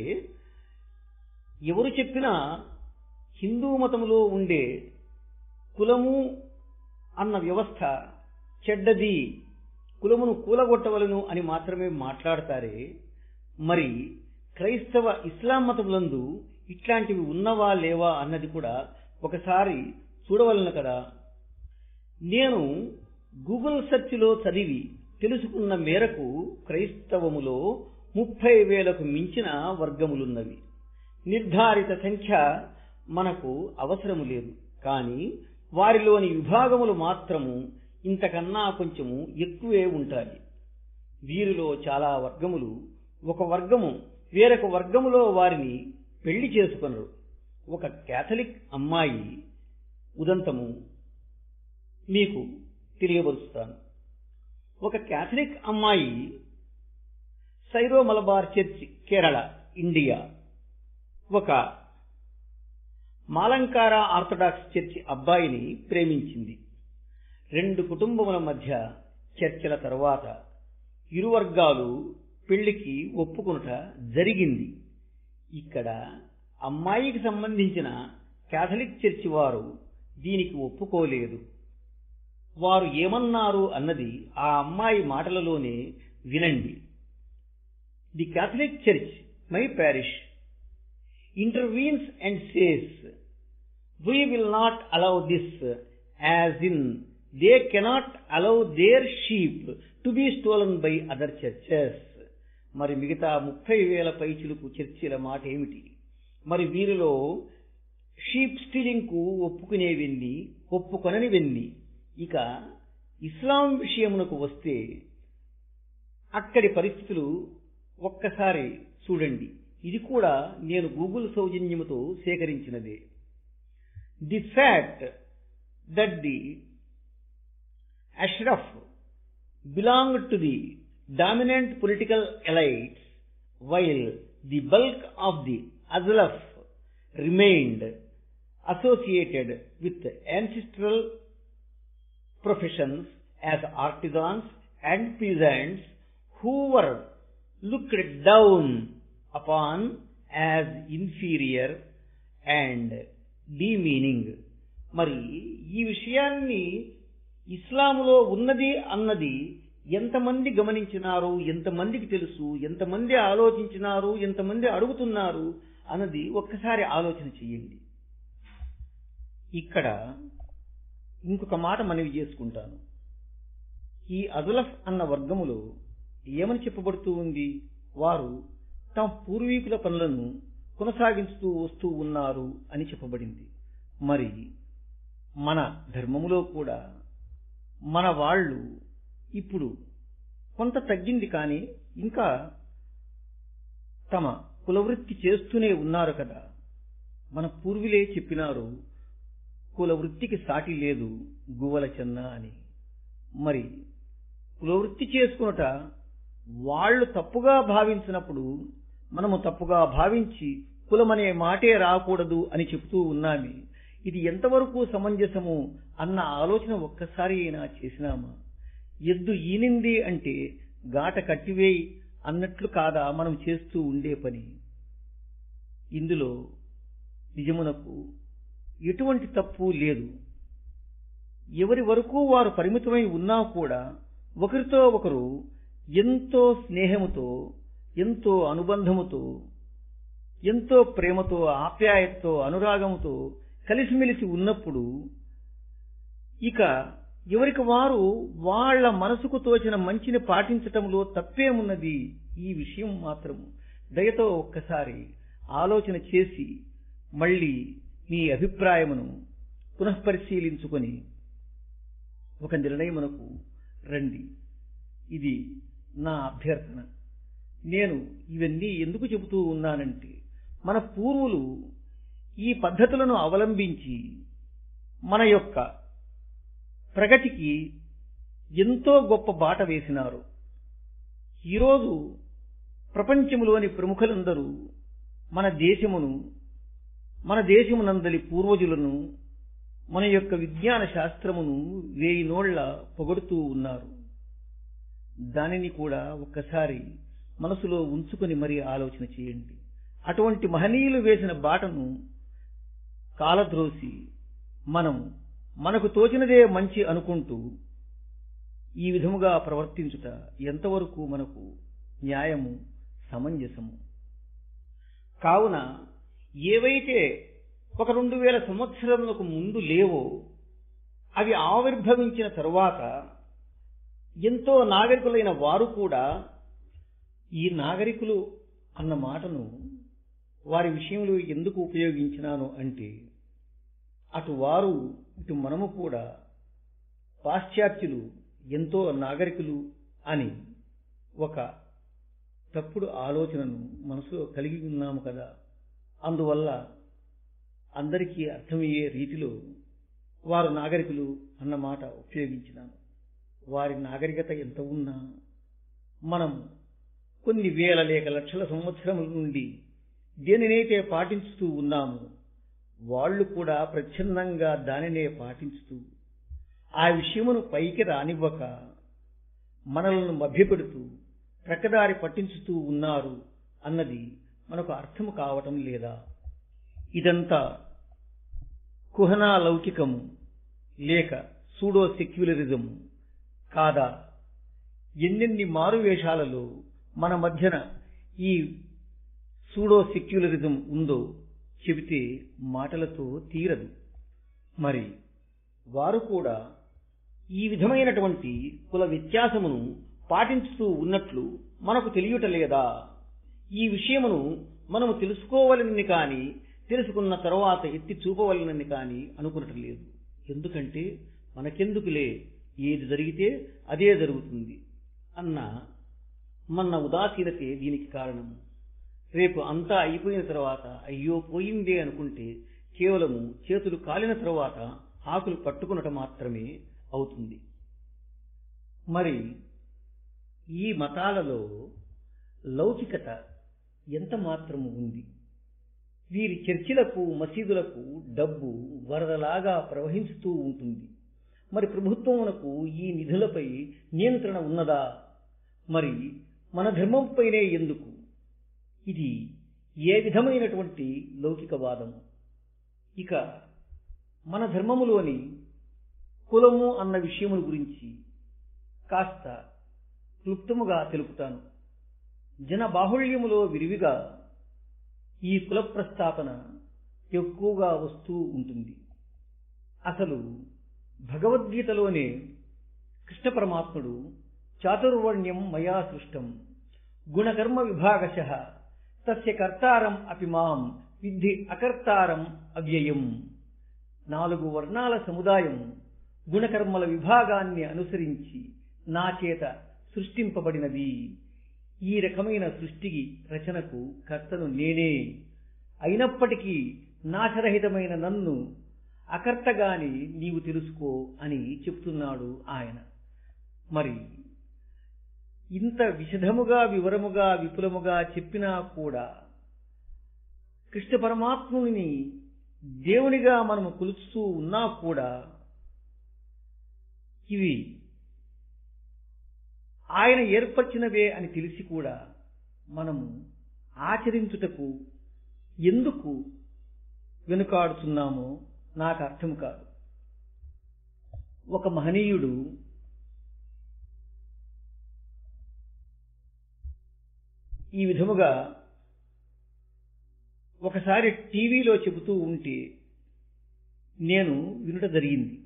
ఎవరు చెప్పినా హిందూ మతములో ఉండే కులము అన్న వ్యవస్థ చెడ్డది కులమును కూలగొట్టవలను అని మాత్రమే మాట్లాడతారే మరి క్రైస్తవ ఇస్లాం మతములందు ఇట్లాంటివి ఉన్నవా లేవా అన్నది కూడా ఒకసారి చూడవలను కదా నేను గూగుల్ సెర్చ్లో చదివి తెలుసుకున్న మేరకు క్రైస్తవములో ముప్పై వేలకు మించిన వర్గములున్నవి నిర్ధారిత సంఖ్య మనకు అవసరము లేదు కానీ వారిలోని విభాగములు మాత్రము ఇంతకన్నా కొంచెము ఎక్కువే ఉంటాయి వీరిలో చాలా వర్గములు ఒక వర్గము వేరొక వర్గములో వారిని పెళ్లి చేసుకొనరు ఒక కేథలిక్ అమ్మాయి ఉదంతము మీకు తెలియబరుస్తాను ఒక కేథలిక్ అమ్మాయి Syro Malabar church Kerala India ఒక మాలంకార ఆర్థడాక్స్ చర్చి అబ్బాయిని ప్రేమించింది రెండు కుటుంబముల మధ్య చర్చల తరువాత ఇరు వర్గాలు పెళ్లికి ఒప్పుకునుట జరిగింది ఇక్కడ అమ్మాయికి సంబంధించిన కేథలిక్ చర్చి వారు దీనికి ఒప్పుకోలేదు వారు ఏమన్నారు అన్నది ఆ అమ్మాయి మాటలలోనే వినండి the Catholic church my parish intervenes and says, We will not allow this, as in they cannot allow their sheep to be stolen by other churches. మరి మిగతా ముప్పై వేల పైచులకు చర్చిల మాట ఏమిటి మరి వీరిలో షీప్ స్టీలింగ్ కు ఒప్పుకునేవెన్ని ఒప్పుకొననివెన్ని ఇక ఇస్లాం విషయమునకు వస్తే అక్కడి పరిస్థితులు ఒక్కసారి చూడండి ఇది కూడా నేను గూగుల్ సౌజన్యముతో సేకరించినదే the fact that the Ashraf belong to the dominant political elites while the bulk of the Ajlaf remained associated with ancestral professions as artisans and peasants who were looked down upon as inferior and demeaning మరి ఈ విషయాన్ని ఇస్లాములో ఉన్నది అన్నది ఎంతమంది గమనించినారు ఎంతమందికి తెలుసు ఎంతమంది ఆలోచించినారు ఎంతమంది అడుగుతున్నారు అన్నది ఒక్కసారి ఆలోచన చెయ్యండి ఇక్కడ ఇంకొక మాట మనవి చేసుకుంటాను ఈ అజలఫ్ అన్న వర్గములో ఏమని చెప్పబడుతూ ఉంది వారు తమ పూర్వీకుల పనులను కొనసాగిస్తూ వస్తూ ఉన్నారు అని చెప్పబడింది మరి మన ధర్మములో కూడా మన వాళ్ళు ఇప్పుడు కొంత తగ్గింది కానీ ఇంకా తమ కులవృత్తి చేస్తూనే ఉన్నారు కదా మన పూర్వులే చెప్పినారు కులవృత్తికి సాటి లేదు గువ్వల చెన్న అని మరి కులవృత్తి చేసుకున్నట వాళ్ళు తప్పుగా భావించినప్పుడు మనము తప్పుగా భావించి కులమనే మాటే రాకూడదు అని చెబుతూ ఉన్నామే ఇది ఎంతవరకు సమంజసము అన్న ఆలోచన ఒక్కసారి అయినా చేసినామా ఎద్దు ఈనింది అంటే గాట కట్టివేయి అన్నట్లు కాదా మనం చేస్తూ ఉండే పని ఇందులో నిజమునకు ఎటువంటి తప్పు లేదు ఎవరి వరకు వారు పరిమితమై ఉన్నా కూడా ఒకరితో ఒకరు ఎంతో స్నేహముతో ఎంతో అనుబంధముతో ఎంతో ప్రేమతో ఆప్యాయతతో అనురాగముతో కలిసిమెలిసి ఉన్నప్పుడు ఇక ఎవరికి వారు వాళ్ల మనసుకు తోచిన మంచిని పాటించటంలో తప్పేమున్నది ఈ విషయం మాత్రము దయతో ఒక్కసారి ఆలోచన చేసి మళ్ళీ మీ అభిప్రాయమును పునఃపరిశీలించుకొని ఒక నిర్ణయమునకు రండి ఇది నా అభ్యర్థన నేను ఇవన్నీ ఎందుకు చెబుతూ ఉన్నానంటే మన పూర్వులు ఈ పద్ధతులను అవలంబించి మన యొక్క ప్రగతికి ఎంతో గొప్ప బాట వేసినారు ఈరోజు ప్రపంచంలోని ప్రముఖులందరూ మన దేశమును మన దేశమునందలి పూర్వజులను మన యొక్క విజ్ఞాన శాస్త్రమును వేయి నోళ్ల పొగడుతూ ఉన్నారు దానిని కూడా ఒక్కసారి మనసులో ఉంచుకొని మరీ ఆలోచన చేయండి అటువంటి మహనీయులు వేసిన బాటను కాలద్రోసి మనం మనకు తోచినదే మంచి అనుకుంటూ ఈ విధముగా ప్రవర్తించుట ఎంతవరకు మనకు న్యాయము సమంజసము కావున ఏవైతే ఒక రెండు వేల సంవత్సరములకు ముందు లేవో అవి ఆవిర్భవించిన తరువాత ఎంతో నాగరికులైన వారు కూడా ఈ నాగరికులు అన్న మాటను వారి విషయంలో ఎందుకు ఉపయోగించినాను అంటే అటు వారు ఇటు మనము కూడా పాశ్చాత్యులు ఎంతో నాగరికులు అని ఒక తప్పుడు ఆలోచనను మనసులో కలిగి ఉన్నాము కదా అందువల్ల అందరికీ అర్థమయ్యే రీతిలో వారు నాగరికులు అన్న మాట ఉపయోగించినాను వారి నాగరికత ఎంత ఉన్నా మనం కొన్ని వేల లేక లక్షల సంవత్సరముల నుండి దేనినైతే పాటించుతూ ఉన్నాము వాళ్ళు కూడా ప్రచ్ఛన్నంగా దానినే పాటించుతూ ఆ విషయమును పైకి రానివ్వక మనలను మభ్యపెడుతూ ప్రక్కదారి పట్టించుతూ ఉన్నారు అన్నది మనకు అర్థం కావటం లేదా ఇదంతా కుహనా లౌకికము లేక సూడో సెక్యులరిజము కాదా ఎన్నెన్ని మారువేషాలలో మన మధ్యన ఈ సూడో సెక్యులరిజం ఉందో చెబితే మాటలతో తీరదు మరి వారు కూడా ఈ విధమైనటువంటి కుల వ్యత్యాసమును పాటించుతూ ఉన్నట్లు మనకు తెలియట లేదా ఈ విషయమును మనము తెలుసుకోవాలని కాని తెలుసుకున్న తరువాత ఎత్తి చూపవలనని కాని అనుకునటం లేదు ఎందుకంటే మనకెందుకులే ఏది జరిగితే అదే జరుగుతుంది అన్న మన ఉదాసీనతే దీనికి కారణం రేపు అంతా అయిపోయిన తర్వాత అయ్యో పోయిందే అనుకుంటే కేవలము చేతులు కాలిన తరువాత ఆకులు పట్టుకునట మాత్రమే అవుతుంది మరి ఈ మతాలలో లౌకికత ఎంత మాత్రము ఉంది వీరి చర్చిలకు మసీదులకు డబ్బు వరదలాగా ప్రవహించుతూ ఉంటుంది మరి ప్రభుత్వమునకు ఈ నిధులపై నియంత్రణ ఉన్నదా మరి మన ధర్మంపైనే ఎందుకు ఇది ఏ విధమైనటువంటి లౌకికవాదం ఇక మన ధర్మములోని కులము అన్న విషయముల గురించి కాస్త క్లుప్తముగా తెలుపుతాను జన బాహుళ్యములో విరివిగా ఈ కుల ప్రస్తాపన ఎక్కువగా వస్తూ ఉంటుంది అసలు భగవద్గీతలోనే కృష్ణ పరమాత్ముడు చాతుర్వర్ణ్యం మయా సృష్టం గుణకర్మ విభాగశ తస్య కర్తారం అపి మాం విద్ధి అకర్తారం అవ్యయం నాలుగు వర్ణాల సముదాయం గుణకర్మల విభాగాన్ని అనుసరించి నా చేత సృష్టింపబడినది ఈ రకమైన సృష్టికి రచనకు కర్తను నేనే అయినప్పటికీ నాశరహితమైన నన్ను అకర్తగాని నీవు తెలుసుకో అని చెప్తున్నాడు ఆయన మరి ఇంత విశదముగా వివరముగా విపులముగా చెప్పినా కూడా కృష్ణ పరమాత్ముని దేవునిగా మనము కొలుస్తూ ఉన్నా కూడా ఇవి ఆయన ఏర్పరిచినవే అని తెలిసి కూడా మనము ఆచరించుటకు ఎందుకు వెనుకాడుతున్నామో నాకు అర్థం కాదు ఒక మహనీయుడు ఈ విధముగా ఒకసారి టీవీలో చెబుతూ ఉంటే నేను వినుట జరిగింది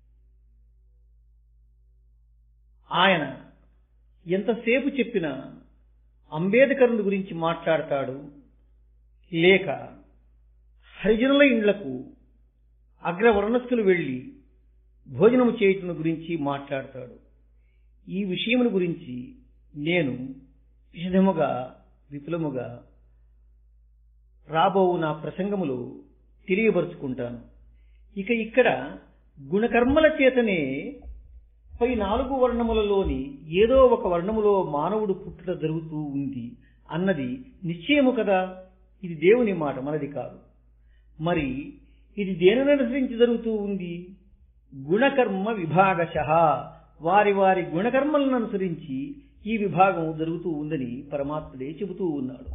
ఆయన ఎంతసేపు చెప్పినా అంబేద్కరుని గురించి మాట్లాడతాడు లేక హరిజనుల ఇండ్లకు అగ్రవర్ణస్థులు వెళ్లి భోజనం చేయటం గురించి మాట్లాడతాడు ఈ విషయముల గురించి నేను విశదముగా విపులముగా రాబో నా ప్రసంగములు తెలియబరుచుకుంటాను ఇక ఇక్కడ గుణకర్మల చేతనే పై నాలుగు వర్ణములలోని ఏదో ఒక వర్ణములో మానవుడు పుట్టుట జరుగుతూ ఉంది అన్నది నిశ్చయము కదా ఇది దేవుని మాట మనది కాదు మరి ఇది దేనిని అనుసరించి జరుగుతూ ఉంది గుణకర్మ విభాగశ వారి వారి గుణకర్మలను అనుసరించి ఈ విభాగం జరుగుతూ ఉందని పరమాత్ముడే చెబుతూ ఉన్నాడు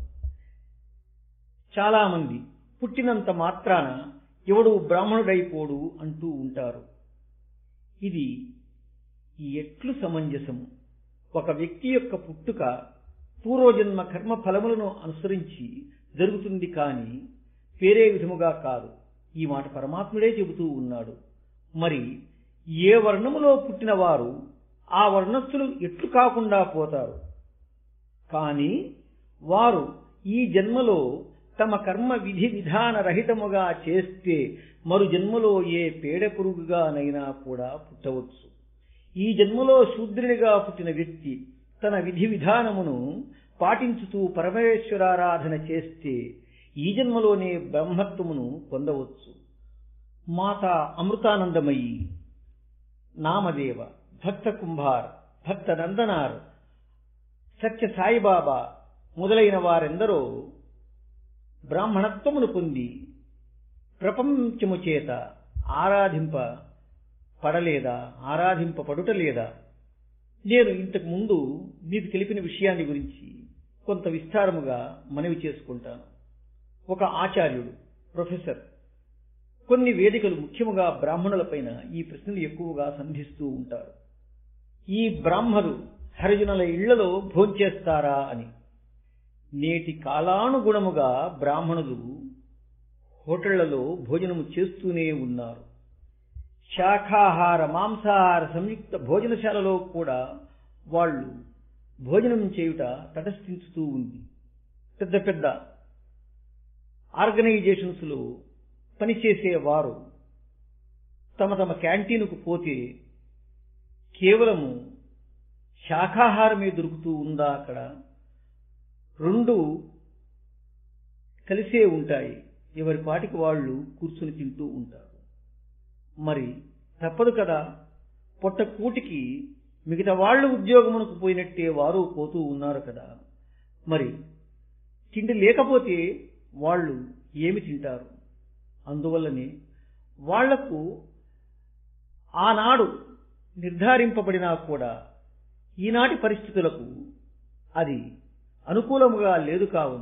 చాలా మంది పుట్టినంత మాత్రాన ఎవడు బ్రాహ్మణుడైపోడు అంటూ ఉంటారు ఇది ఎట్లు సమంజసము ఒక వ్యక్తి యొక్క పుట్టుక పూర్వజన్మ కర్మ ఫలములను అనుసరించి జరుగుతుంది కాని వేరే విధముగా కాదు ఈ మాట పరమాత్ముడే చెబుతూ ఉన్నాడు మరి ఏ వర్ణములో పుట్టిన వారు ఆ వర్ణస్థులు ఎట్లు కాకుండా పోతారు కాని వారు ఈ జన్మలో తమ కర్మ విధి విధాన రహితముగా చేస్తే మరు జన్మలో ఏ పేడ పురుగుగానైనా కూడా పుట్టవచ్చు ఈ జన్మలో శూద్రునిగా పుట్టిన వ్యక్తి తన విధి విధానమును పాటించుతూ పరమేశ్వరారాధన చేస్తే ఈ జన్మలోనే బ్రహ్మత్వమును పొందవచ్చు మాత అమృతానందమయి నామదేవ భక్త కుంభార్ భక్త నందనార్ సత్య సాయిబాబా మొదలైన వారెందరో బ్రాహ్మణత్వమును పొంది ప్రపంచము చేత ఆరాధింప పడలేదా ఆరాధింపబడుట లేదా నేను ఇంతకు ముందు మీకు తెలిపిన విషయాన్ని గురించి కొంత విస్తారముగా మనవి చేసుకుంటాను ఒక ఆచార్యుడు ప్రొఫెసర్ కొన్ని వేదికలు ముఖ్యముగా బ్రాహ్మణులపైన ఈ ప్రశ్నలు ఎక్కువగా సంధిస్తూ ఉంటారు ఈ బ్రాహ్మలు హరిజనుల ఇళ్లలో భోంచేస్తారా అని నేటి కాలానుగుణముగా బ్రాహ్మణులు హోటళ్లలో భోజనము చేస్తూనే ఉన్నారు శాఖాహార మాంసాహార సంయుక్త భోజనశాలలో కూడా వాళ్ళు భోజనం చేయుట తటస్థించుతూ ఉంది పెద్ద పెద్ద ఆర్గనైజేషన్స్ లో పనిచేసే వారు తమ తమ క్యాంటీన్కు పోతే కేవలము శాఖాహారమే దొరుకుతూ ఉందా అక్కడ రెండు కలిసే ఉంటాయి ఎవరి పాటికి వాళ్ళు కూర్చుని తింటూ ఉంటారు మరి తప్పదు కదా పొట్ట కూటికి మిగతా వాళ్ళు ఉద్యోగమునకు పోయినట్టే వారు పోతూ ఉన్నారు కదా మరి తిండి లేకపోతే వాళ్ళు ఏమి తింటారు అందువల్లనే వాళ్లకు ఆనాడు నిర్ధారింపబడినా కూడా ఈనాటి పరిస్థితులకు అది అనుకూలముగా లేదు కావున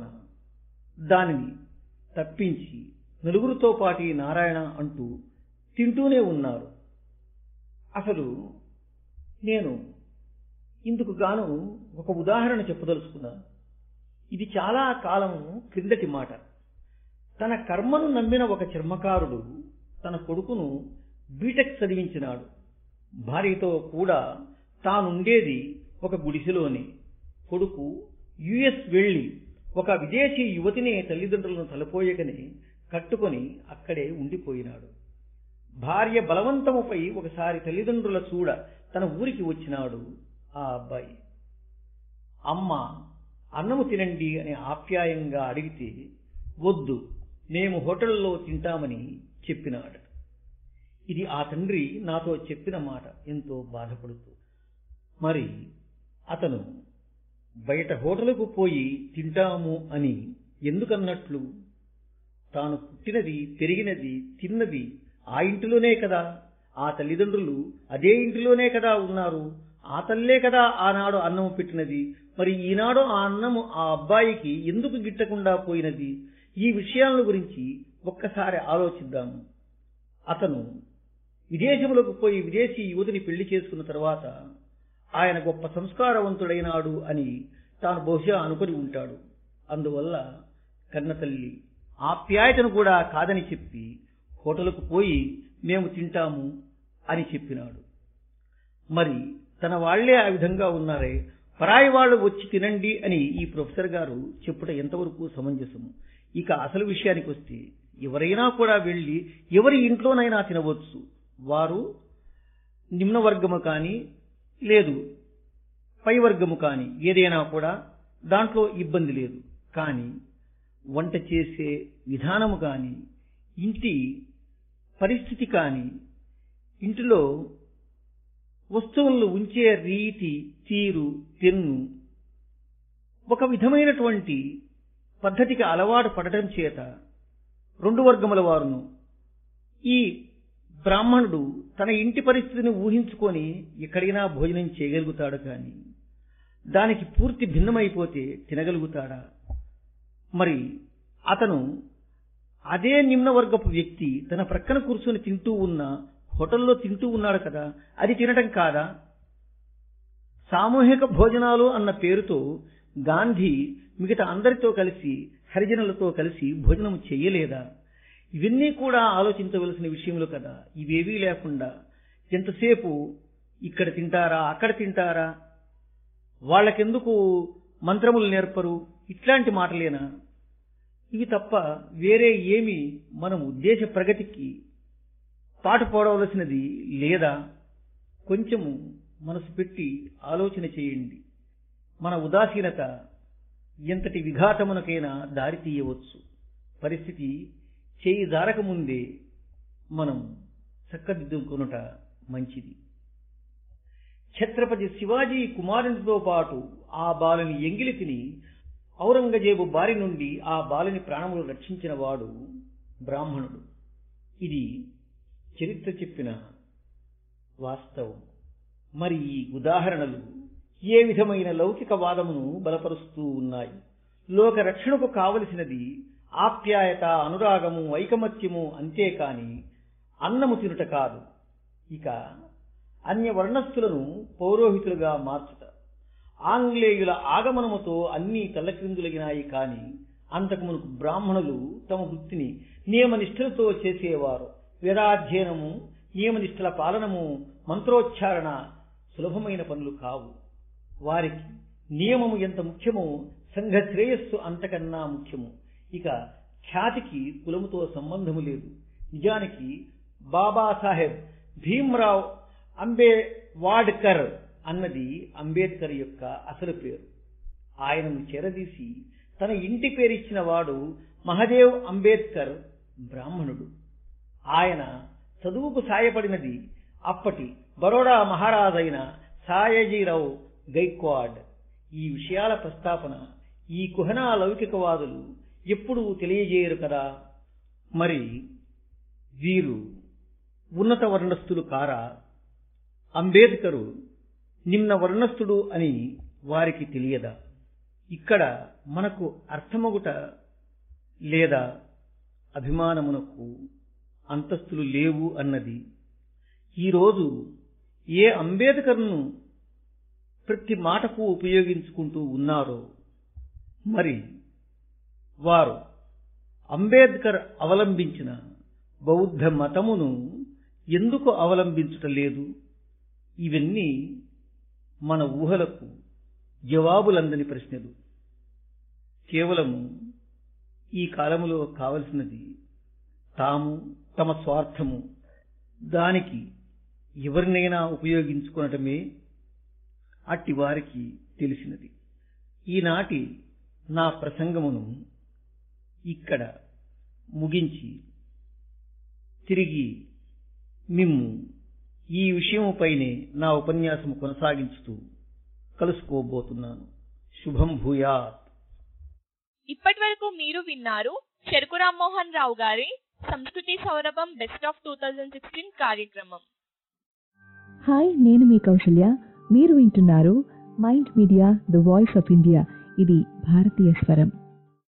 దానిని తప్పించి నలుగురితో పాటి నారాయణ అంటూ తింటూనే ఉన్నారు అసలు నేను ఇందుకు గాను ఒక ఉదాహరణ చెప్పదలుచుకున్నాను ఇది చాలా కాలం క్రిందటి మాట తన కర్మను నమ్మిన ఒక చర్మకారుడు తన కొడుకును బీటెక్ చదివించినాడు భార్యతో కూడా తానుండేది ఒక గుడిసెలోనే కొడుకు యుఎస్ వెళ్లి ఒక విదేశీ యువతినే తల్లిదండ్రులను తలపోయకనే కట్టుకొని అక్కడే ఉండిపోయినాడు భార్య బలవంతముపై ఒకసారి తల్లిదండ్రుల చూడ తన ఊరికి వచ్చినాడు ఆ అబ్బాయి అమ్మ అన్నము తినండి అని ఆప్యాయంగా అడిగితే వద్దు మేము హోటల్లో తింటామని చెప్పినాడు ఇది ఆ తండ్రి నాతో చెప్పిన మాట ఎంతో బాధపడుతూ మరి అతను బయట హోటలుకు పోయి తింటాము అని ఎందుకన్నట్లు తాను పుట్టినది పెరిగినది తిన్నది ఆ ఇంటిలోనే కదా ఆ తల్లిదండ్రులు అదే ఇంటిలోనే కదా ఉన్నారు ఆ తల్లే కదా ఆనాడు అన్నము పెట్టినది మరి ఈనాడు ఆ అన్నము ఆ అబ్బాయికి ఎందుకు గిట్టకుండా పోయినది ఈ విషయాల గురించి ఒక్కసారి ఆలోచిద్దాము అతను విదేశములకు పోయి విదేశీ యువతిని పెళ్లి చేసుకున్న తర్వాత ఆయన గొప్ప సంస్కారవంతుడైనాడు అని తాను బహుశా అనుకుని ఉంటాడు అందువల్ల కన్నతల్లి ఆప్యాయతను కూడా కాదని చెప్పి హోటల్కు పోయి మేము తింటాము అని చెప్పినాడు మరి తన వాళ్లే ఆ విధంగా ఉన్నారే పరాయి వాళ్ళు వచ్చి తినండి అని ఈ ప్రొఫెసర్ గారు చెప్పుట ఎంతవరకు సమంజసము ఇక అసలు విషయానికి వస్తే ఎవరైనా కూడా వెళ్లి ఎవరి ఇంట్లోనైనా తినవచ్చు వారు నిమ్న వర్గము కానీ లేదు పై వర్గము కానీ ఏదైనా కూడా దాంట్లో ఇబ్బంది లేదు కానీ వంట చేసే విధానము కానీ ఇంటి పరిస్థితి కానీ ఇంటిలో వస్తువులను ఉంచే రీతి తీరు తెన్ను ఒక విధమైనటువంటి పద్ధతికి అలవాటు పడటం చేత రెండు వర్గముల వారును ఈ బ్రాహ్మణుడు తన ఇంటి పరిస్థితిని ఊహించుకొని ఎక్కడైనా భోజనం చేయగలుగుతాడు కానీ దానికి పూర్తి భిన్నమైపోతే తినగలుగుతాడా మరి అతను అదే నిమ్న వర్గపు వ్యక్తి తన ప్రక్కన కూర్చొని తింటూ ఉన్న హోటల్లో తింటూ ఉన్నాడు కదా అది తినటం కాదా సామూహిక భోజనాలు అన్న పేరుతో గాంధీ మిగతా అందరితో కలిసి హరిజనులతో కలిసి భోజనం చెయ్యలేదా ఇవన్నీ కూడా ఆలోచించవలసిన విషయములు కదా ఇవేవీ లేకుండా ఎంతసేపు ఇక్కడ తింటారా అక్కడ తింటారా వాళ్ళకెందుకు మంత్రములు నేర్పరు ఇట్లాంటి మాటలేనా ఇవి తప్ప వేరే ఏమి మనం ఉద్దేశ ప్రగతికి పాటుపడవలసినది లేదా కొంచెము మనసు పెట్టి ఆలోచన చేయండి మన ఉదాసీనత ఎంతటి విఘాతమునకైనా దారి తీయవచ్చు పరిస్థితి చేయి జారకముందే మనం చక్కదిద్దుకునుట మంచిది ఛత్రపతి శివాజీ కుమారునితో పాటు ఆ బాలుని ఎంగిలి తిని ఔరంగజేబు బారి నుండి ఆ బాలుని ప్రాణములు రక్షించిన వాడు బ్రాహ్మణుడు ఇది చరిత్ర చెప్పిన వాస్తవం మరి ఈ ఉదాహరణలు ఏ విధమైన లౌకిక వాదమును బలపరుస్తూ ఉన్నాయి లోక రక్షణకు కావలసినది ఆప్యాయత అనురాగము ఐకమత్యము అంతేకాని అన్నము తినుట కాదు ఇక అన్య వర్ణస్థులను పౌరోహితులుగా మార్చుట ఆంగ్లేయుల ఆగమనముతో అన్నీ తల్లక్రిందులగినాయి కాని అంతకు మునుపు బ్రాహ్మణులు తమ వృత్తిని నియమనిష్ఠలతో చేసేవారు వేదాధ్యయనము నియమనిష్ఠల పాలనము మంత్రోచ్చారణ సులభమైన పనులు కావు వారికి నియమము ఎంత ముఖ్యమో సంఘ శ్రేయస్సు అంతకన్నా ముఖ్యము ఇక ఖ్యాతికి కులముతో సంబంధము లేదు నిజానికి బాబాసాహెబ్ భీమ్రావ్ అంబే వాడ్కర్ అన్నది అంబేద్కర్ యొక్క అసలు పేరు ఆయనను చేరదీసి తన ఇంటి పేరిచ్చిన వాడు మహదేవ్ అంబేద్కర్ బ్రాహ్మణుడు ఆయన చదువుకు సాయపడినది అప్పటి బరోడా మహారాజైన సాయజీరావు గైక్వాడ్ ఈ విషయాల ప్రస్తాపన ఈ కుహనా లౌకికవాదులు ఎప్పుడూ తెలియజేయరు కదా మరి వీరు ఉన్నత వర్ణస్థులు కారా అంబేద్కరు నిమ్న వర్ణస్థుడు అని వారికి తెలియదా ఇక్కడ మనకు అర్థమగుట లేదా అభిమానమునకు అంతస్తులు లేవు అన్నది ఈరోజు ఏ అంబేద్కర్ను ప్రతి మాటకు ఉపయోగించుకుంటూ ఉన్నారో మరి వారు అంబేద్కర్ అవలంబించిన బౌద్ధ మతమును ఎందుకు అవలంబించుట లేదు ఇవన్నీ మన ఊహలకు జవాబులందని ప్రశ్నలు కేవలము ఈ కాలములో కావలసినది తాము తమ స్వార్థము దానికి ఎవరినైనా ఉపయోగించుకునటమే అట్టి వారికి తెలిసినది ఈనాటి నా ప్రసంగమును ఇక్కడ ముగించి తిరిగి మిమ్ము ఈ విషయముపైనే నా ఉపన్యాసము కొనసాగించుతూ కలుసుకోబోతున్నాను శుభం భూయాత్ ఇప్పటి వరకు మీరు విన్నారు చెరుకు రామ్మోహన్ రావు గారి సంస్కృతి సౌరభం best of two thousand sixteen కార్యక్రమం హాయ్ నేను మీ కౌసల్య మీరు వింటున్నారు mind media the voice of India ఇది భారతీయ స్వరం